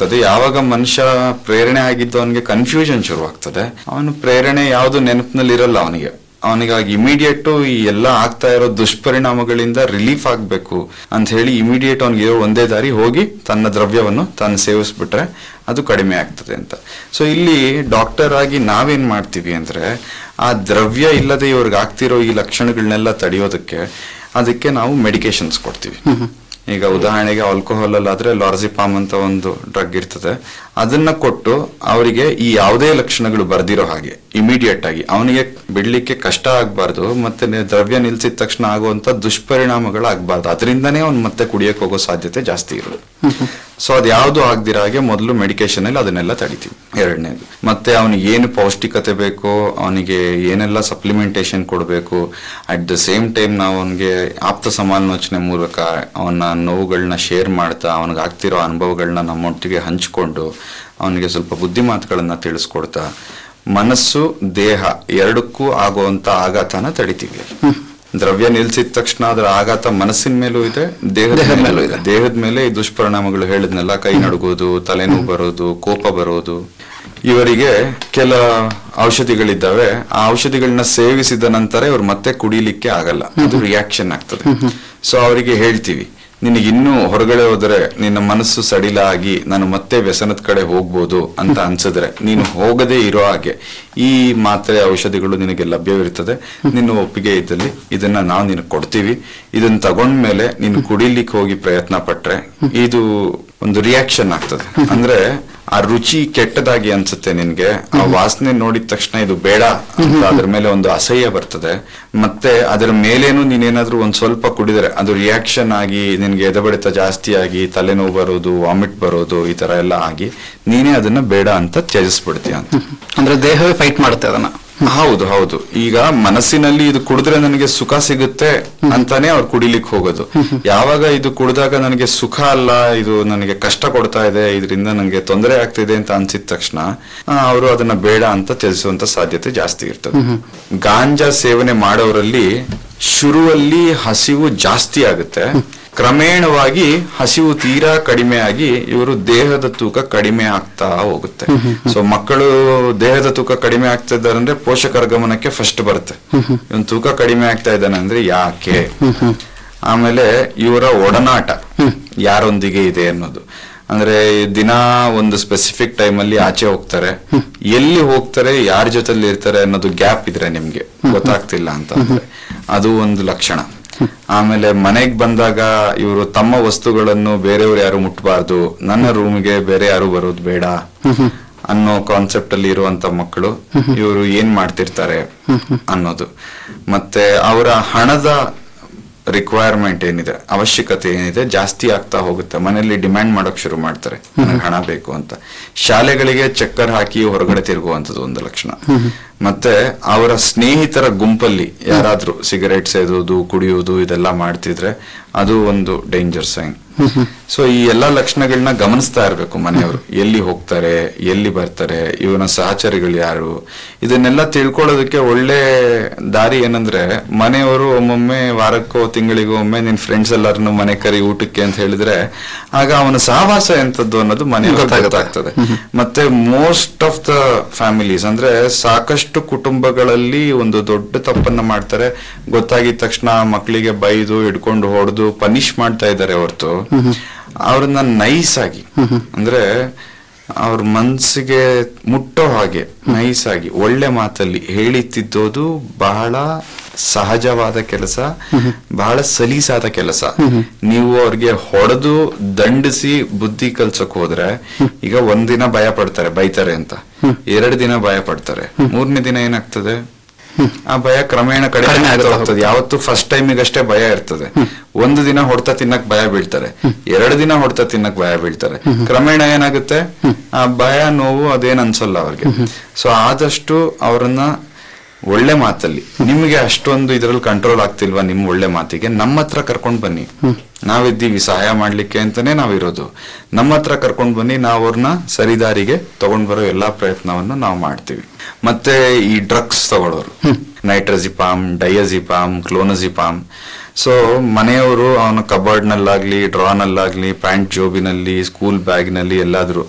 ಆಗ್ತದೆ ಯಾವಾಗ ಮನುಷ್ಯ ಪ್ರೇರಣೆ ಆಗಿದ್ದು ಅವನಿಗೆ ಕನ್ಫ್ಯೂಷನ್ ಶುರು ಆಗ್ತದೆ ಅವನು ಪ್ರೇರಣೆ ಯಾವುದು ನೆನಪಿನಲ್ಲಿ ಇರಲ್ಲ ಅವನಿಗೆ ಅವನಿಗೆ ಇಮಿಡಿಯೇಟ್ ಈ ಎಲ್ಲ ಆಗ್ತಾ ಇರೋ ದುಷ್ಪರಿಣಾಮಗಳಿಂದ ರಿಲೀಫ್ ಆಗ್ಬೇಕು ಅಂತ ಹೇಳಿ ಇಮಿಡಿಯೇಟ್ ಅವನಿಗೆ ಇರೋ ಒಂದೇ ದಾರಿ ಹೋಗಿ ತನ್ನ ದ್ರವ್ಯವನ್ನು ತಾನು ಸೇವಿಸ್ಬಿಟ್ರೆ ಅದು ಕಡಿಮೆ ಆಗ್ತದೆ ಅಂತ ಸೊ ಇಲ್ಲಿ ಡಾಕ್ಟರ್ ಆಗಿ ನಾವೇನ್ ಮಾಡ್ತೀವಿ ಅಂದ್ರೆ ಆ ದ್ರವ್ಯ ಇಲ್ಲದೆ ಇವ್ರಿಗೆ ಆಗ್ತಿರೋ ಈ ಲಕ್ಷಣಗಳನ್ನೆಲ್ಲ ತಡೆಯೋದಕ್ಕೆ ಅದಕ್ಕೆ ನಾವು ಮೆಡಿಕೇಶನ್ಸ್ ಕೊಡ್ತೀವಿ ಈಗ ಉದಾಹರಣೆಗೆ ಆಲ್ಕೋಹಾಲ್ ಅಲ್ಲಾದ್ರೆ ಲಾರ್ಜಿಪಾಮ್ ಅಂತ ಒಂದು ಡ್ರಗ್ ಇರ್ತದೆ ಅದನ್ನ ಕೊಟ್ಟು ಅವರಿಗೆ ಈ ಯಾವುದೇ ಲಕ್ಷಣಗಳು ಬರ್ದಿರೋ ಹಾಗೆ ಇಮಿಡಿಯೇಟ್ ಆಗಿ ಅವನಿಗೆ ಬಿಡ್ಲಿಕ್ಕೆ ಕಷ್ಟ ಆಗ್ಬಾರ್ದು ಮತ್ತೆ ನೆ- ದ್ರವ್ಯ ನಿಲ್ಸಿದ ತಕ್ಷಣ ಆಗುವಂತ ದುಷ್ಪರಿಣಾಮಗಳು ಆಗ್ಬಾರ್ದು ಅದರಿಂದನೇ ಅವ್ನು ಮತ್ತೆ ಕುಡಿಯಕ್ಕೆ ಹೋಗೋ ಸಾಧ್ಯತೆ ಜಾಸ್ತಿ ಇರೋದು ಸೊ ಅದು ಯಾವುದು ಆಗ್ದಿರ ಹಾಗೆ ಮೊದಲು ಮೆಡಿಕೇಶನ್ ಅಲ್ಲಿ ಅದನ್ನೆಲ್ಲ ತಡಿತೀವಿ ಎರಡನೇದು ಮತ್ತೆ ಅವನಿಗೆ ಏನು ಪೌಷ್ಟಿಕತೆ ಬೇಕೋ ಅವನಿಗೆ ಏನೆಲ್ಲ ಸಪ್ಲಿಮೆಂಟೇಶನ್ ಕೊಡಬೇಕು ಅಟ್ ದ ಸೇಮ್ ಟೈಮ್ ನಾವು ಅವನಿಗೆ ಆಪ್ತ ಸಮಾಲೋಚನೆ ಮೂಲಕ ಅವನ ನೋವುಗಳನ್ನ ಶೇರ್ ಮಾಡ್ತಾ ಅವನಿಗೆ ಆಗ್ತಿರೋ ಅನುಭವಗಳನ್ನ ನಮ್ಮೊಟ್ಟಿಗೆ ಹಂಚಿಕೊಂಡು ಅವನಿಗೆ ಸ್ವಲ್ಪ ಬುದ್ಧಿ ಮಾತುಗಳನ್ನ ತಿಳಿಸ್ಕೊಡ್ತಾ ಮನಸ್ಸು ದೇಹ ಎರಡಕ್ಕೂ ಆಗುವಂತ ಆಘಾತನ ತಡಿತೀವಿ ದ್ರವ್ಯ ನಿಲ್ಸಿದ ತಕ್ಷಣ ಅದರ ಆಘಾತ ಮನಸ್ಸಿನ ಮೇಲೂ ಇದೆ ದೇಹದ ಮೇಲೂ ಇದೆ ದೇಹದ ಮೇಲೆ ಈ ದುಷ್ಪರಿಣಾಮಗಳು ಹೇಳಿದ್ನೆಲ್ಲ ಕೈ ನಡುಗೋದು ತಲೆನೋವು ಬರೋದು ಕೋಪ ಬರೋದು ಇವರಿಗೆ ಕೆಲ ಔಷಧಿಗಳಿದ್ದಾವೆ ಆ ಔಷಧಿಗಳನ್ನ ಸೇವಿಸಿದ ನಂತರ ಇವ್ರು ಮತ್ತೆ ಕುಡಿಲಿಕ್ಕೆ ಆಗಲ್ಲ ಅದು ರಿಯಾಕ್ಷನ್ ಆಗ್ತದೆ ಸೊ ಅವರಿಗೆ ಹೇಳ್ತೀವಿ ನಿನಗೆ ಇನ್ನೂ ಹೊರಗಡೆ ಹೋದರೆ ನಿನ್ನ ಮನಸ್ಸು ಸಡಿಲ ಆಗಿ ನಾನು ಮತ್ತೆ ವ್ಯಸನದ ಕಡೆ ಹೋಗ್ಬೋದು ಅಂತ ಅನ್ಸಿದ್ರೆ ನೀನು ಹೋಗದೇ ಇರೋ ಹಾಗೆ ಈ ಮಾತ್ರೆ ಔಷಧಿಗಳು ನಿನಗೆ ಲಭ್ಯವಿರ್ತದೆ ನಿನ್ನ ಒಪ್ಪಿಗೆ ಇದ್ದಲ್ಲಿ ಇದನ್ನ ನಾವು ನಿನಗೆ ಕೊಡ್ತೀವಿ ಇದನ್ನ ತಗೊಂಡ್ಮೇಲೆ ನೀನು ಕುಡಿಲಿಕ್ಕೆ ಹೋಗಿ ಪ್ರಯತ್ನ ಪಟ್ರೆ ಇದು ಒಂದು ರಿಯಾಕ್ಷನ್ ಆಗ್ತದೆ ಅಂದ್ರೆ ಆ ರುಚಿ ಕೆಟ್ಟದಾಗಿ ಅನ್ಸುತ್ತೆ ನಿನ್ಗೆ ಆ ವಾಸನೆ ನೋಡಿದ ತಕ್ಷಣ ಇದು ಬೇಡ ಅಂತ ಅದ್ರ ಮೇಲೆ ಒಂದು ಅಸಹ್ಯ ಬರ್ತದೆ ಮತ್ತೆ ಅದರ ಮೇಲೇನು ನೀನೇನಾದ್ರೂ ಒಂದ್ ಸ್ವಲ್ಪ ಕುಡಿದರೆ ಅದು ರಿಯಾಕ್ಷನ್ ಆಗಿ ನಿನ್ಗೆ ಎದೆಬಡಿತ ಜಾಸ್ತಿ ಆಗಿ ತಲೆನೋವು ಬರೋದು ವಾಮಿಟ್ ಬರೋದು ಈ ತರ ಎಲ್ಲ ಆಗಿ ನೀನೇ ಅದನ್ನ ಬೇಡ ಅಂತ ತ್ಯಜಿಸ್ಬಿಡ್ತೀಯ ಅಂತ ಅಂದ್ರೆ ದೇಹವೇ ಫೈಟ್ ಮಾಡುತ್ತೆ ಅದನ್ನ ಹೌದು ಹೌದು ಈಗ ಮನಸ್ಸಿನಲ್ಲಿ ಇದು ಕುಡಿದ್ರೆ ನನಗೆ ಸುಖ ಸಿಗುತ್ತೆ ಅಂತಾನೆ ಅವ್ರು ಕುಡಿಲಿಕ್ಕೆ ಹೋಗೋದು ಯಾವಾಗ ಇದು ಕುಡಿದಾಗ ನನಗೆ ಸುಖ ಅಲ್ಲ ಇದು ನನಗೆ ಕಷ್ಟ ಕೊಡ್ತಾ ಇದೆ ಇದರಿಂದ ನನಗೆ ತೊಂದರೆ ಆಗ್ತಿದೆ ಅಂತ ಅನ್ಸಿದ ತಕ್ಷಣ ಅವರು ಅದನ್ನ ಬೇಡ ಅಂತ ತ್ಯಜಿಸುವಂತ ಸಾಧ್ಯತೆ ಜಾಸ್ತಿ ಇರ್ತದೆ ಗಾಂಜಾ ಸೇವನೆ ಮಾಡೋರಲ್ಲಿ ಶುರುವಲ್ಲಿ ಹಸಿವು ಜಾಸ್ತಿ ಆಗುತ್ತೆ ಕ್ರಮೇಣವಾಗಿ ಹಸಿವು ತೀರಾ ಕಡಿಮೆ ಆಗಿ ಇವರು ದೇಹದ ತೂಕ ಕಡಿಮೆ ಆಗ್ತಾ ಹೋಗುತ್ತೆ ಸೊ ಮಕ್ಕಳು ದೇಹದ ತೂಕ ಕಡಿಮೆ ಆಗ್ತಾ ಇದ್ದಾರೆ ಅಂದ್ರೆ ಪೋಷಕರ ಗಮನಕ್ಕೆ ಫಸ್ಟ್ ಬರುತ್ತೆ ಇವನ್ ತೂಕ ಕಡಿಮೆ ಆಗ್ತಾ ಇದ್ದಾನೆ ಅಂದ್ರೆ ಯಾಕೆ ಆಮೇಲೆ ಇವರ ಒಡನಾಟ ಯಾರೊಂದಿಗೆ ಇದೆ ಅನ್ನೋದು ಅಂದ್ರೆ ದಿನ ಒಂದು ಸ್ಪೆಸಿಫಿಕ್ ಟೈಮ್ ಅಲ್ಲಿ ಆಚೆ ಹೋಗ್ತಾರೆ ಎಲ್ಲಿ ಹೋಗ್ತಾರೆ ಯಾರ ಜೊತೆಲಿ ಇರ್ತಾರೆ ಅನ್ನೋದು ಗ್ಯಾಪ್ ಇದ್ರೆ ನಿಮ್ಗೆ ಗೊತ್ತಾಗ್ತಿಲ್ಲ ಅಂತ ಅಂದ್ರೆ ಅದು ಒಂದು ಲಕ್ಷಣ ಆಮೇಲೆ ಮನೆಗ್ ಬಂದಾಗ ಇವರು ತಮ್ಮ ವಸ್ತುಗಳನ್ನು ಬೇರೆಯವ್ರು ಯಾರು ಮುಟ್ಬಾರ್ದು ನನ್ನ ರೂಮ್ಗೆ ಬೇರೆ ಯಾರು ಬರೋದು ಬೇಡ ಅನ್ನೋ ಕಾನ್ಸೆಪ್ಟ್ ಅಲ್ಲಿ ಇರುವಂತ ಮಕ್ಕಳು ಇವರು ಏನ್ ಮಾಡ್ತಿರ್ತಾರೆ ಅನ್ನೋದು ಮತ್ತೆ ಅವರ ಹಣದ ರಿಕ್ವೈರ್ಮೆಂಟ್ ಏನಿದೆ ಅವಶ್ಯಕತೆ ಏನಿದೆ ಜಾಸ್ತಿ ಆಗ್ತಾ ಹೋಗುತ್ತೆ ಮನೆಯಲ್ಲಿ ಡಿಮ್ಯಾಂಡ್ ಮಾಡೋಕ್ ಶುರು ಮಾಡ್ತಾರೆ ನನಗೆ ಹಣ ಬೇಕು ಅಂತ ಶಾಲೆಗಳಿಗೆ ಚಕ್ಕರ್ ಹಾಕಿ ಹೊರಗಡೆ ತಿರುಗುವಂತದ್ದು ಒಂದು ಲಕ್ಷಣ ಮತ್ತೆ ಅವರ ಸ್ನೇಹಿತರ ಗುಂಪಲ್ಲಿ ಯಾರಾದ್ರೂ ಸಿಗರೇಟ್ ಸೇದೋದು ಕುಡಿಯೋದು ಇದೆಲ್ಲ ಮಾಡ್ತಿದ್ರೆ ಅದು ಒಂದು ಡೇಂಜರ್ ಸೈನ್ ಸೊ ಈ ಎಲ್ಲಾ ಲಕ್ಷಣಗಳನ್ನ ಗಮನಿಸ್ತಾ ಇರ್ಬೇಕು ಮನೆಯವರು ಎಲ್ಲಿ ಹೋಗ್ತಾರೆ ಎಲ್ಲಿ ಬರ್ತಾರೆ ಇವನ ಸಹಚರಿಗಳು ಯಾರು ಇದನ್ನೆಲ್ಲ ತಿಳ್ಕೊಳ್ಳೋದಕ್ಕೆ ಒಳ್ಳೆ ದಾರಿ ಏನಂದ್ರೆ ಮನೆಯವರು ಒಮ್ಮೊಮ್ಮೆ ವಾರಕ್ಕೋ ತಿಂಗಳಿಗೋ ಒಮ್ಮೆ ನಿನ್ ಫ್ರೆಂಡ್ಸ್ ಎಲ್ಲರನ್ನು ಮನೆ ಕರಿ ಊಟಕ್ಕೆ ಅಂತ ಹೇಳಿದ್ರೆ ಆಗ ಅವನ ಸಹವಾಸ ಎಂತದ್ದು ಅನ್ನೋದು ಮನೆಯವ್ರಿಗೆ ಗೊತ್ತಾಗ್ತದೆ ಮತ್ತೆ ಮೋಸ್ಟ್ ಆಫ್ ದ ಫ್ಯಾಮಿಲೀಸ್ ಅಂದ್ರೆ ಸಾಕಷ್ಟು ಕುಟುಂಬಗಳಲ್ಲಿ ಒಂದು ದೊಡ್ಡ ತಪ್ಪನ್ನ ಮಾಡ್ತಾರೆ ಗೊತ್ತಾಗಿದ ತಕ್ಷಣ ಮಕ್ಕಳಿಗೆ ಬೈದು ಹಿಡ್ಕೊಂಡು ಹೊಡೆದು ಪನಿಷ್ ಮಾಡ್ತಾ ಇದ್ದಾರೆ ಹೊರತು ಅವ್ರನ್ನ ನೈಸ್ ಆಗಿ ಅಂದ್ರೆ ಅವ್ರ ಮನ್ಸಿಗೆ ಮುಟ್ಟೋ ಹಾಗೆ ನೈಸ್ ಆಗಿ ಒಳ್ಳೆ ಮಾತಲ್ಲಿ ಹೇಳಿ ತಿದ್ದೋದು ಬಹಳ ಸಹಜವಾದ ಕೆಲಸ ಬಹಳ ಸಲೀಸಾದ ಕೆಲಸ ನೀವು ಅವ್ರಿಗೆ ಹೊಡೆದು ದಂಡಿಸಿ ಬುದ್ಧಿ ಕಲ್ಸಕ್ ಹೋದ್ರೆ ಈಗ ಒಂದಿನ ಭಯ ಪಡ್ತಾರೆ ಬೈತಾರೆ ಅಂತ ಎರಡು ದಿನ ಭಯ ಪಡ್ತಾರೆ ಮೂರನೇ ದಿನ ಏನಾಗ್ತದೆ ಆ ಭಯ ಕ್ರಮೇಣ ಕಡಿಮೆ ಕಡಿಮೆ ಆಗ್ತಾ ಆಗ್ತಾ ಹೋಗ್ತದೆ ಯಾವತ್ತು ಫಸ್ಟ್ ಟೈಮಿಗಷ್ಟೇ ಭಯ ಇರ್ತದೆ ಒಂದು ದಿನ ಹೊಡ್ತಾ ತಿನ್ನಕ್ ಭಯ ಬೀಳ್ತಾರೆ ಎರಡು ದಿನ ಹೊಡ್ತಾ ತಿನ್ನಕ್ ಭಯ ಬೀಳ್ತಾರೆ ಕ್ರಮೇಣ ಏನಾಗುತ್ತೆ ಆ ಭಯ ನೋವು ಅದೇನ್ ಅನ್ಸಲ್ಲ ಅವ್ರಿಗೆ ಸೊ ಆದಷ್ಟು ಅವರನ್ನ ಒಳ್ಳೆ ಮಾತಲ್ಲಿ ನಿಮ್ಗೆ ಅಷ್ಟೊಂದು ಇದ್ರಲ್ಲಿ ಕಂಟ್ರೋಲ್ ಆಗ್ತಿಲ್ವಾ ನಿಮ್ ಒಳ್ಳೆ ಮಾತಿಗೆ ನಮ್ಮ ಹತ್ರ ಕರ್ಕೊಂಡ್ ಬನ್ನಿ ನಾವಿದ್ದೀವಿ ಸಹಾಯ ಮಾಡ್ಲಿಕ್ಕೆ ಅಂತಾನೆ ನಾವಿರೋದು ನಮ್ಮ ಹತ್ರ ಕರ್ಕೊಂಡ್ ಬನ್ನಿ ನಾವು ಅವ್ರನ್ನ ಸರಿದಾರಿಗೆ ತಗೊಂಡ್ ಬರೋ ಎಲ್ಲಾ ಪ್ರಯತ್ನವನ್ನು ನಾವು ಮಾಡ್ತೀವಿ ಮತ್ತೆ ಈ ಡ್ರಗ್ಸ್ ತಗೊಳ್ಳೋರು ನೈಟ್ರಜಿಪಾಮ್ ಡಯಜಿಪಾಮ್ ಕ್ಲೋನಜಿಪಾಮ್ ಸೊ ಮನೆಯವರು ಅವನ ಕಬರ್ಡ್ ನಲ್ಲಾಗ್ಲಿ ಡ್ರಾ ನಲ್ಲಾಗ್ಲಿ ಪ್ಯಾಂಟ್ ಜೋಬಿನಲ್ಲಿ ಸ್ಕೂಲ್ ಬ್ಯಾಗ್ ನಲ್ಲಿ ಎಲ್ಲಾದ್ರೂ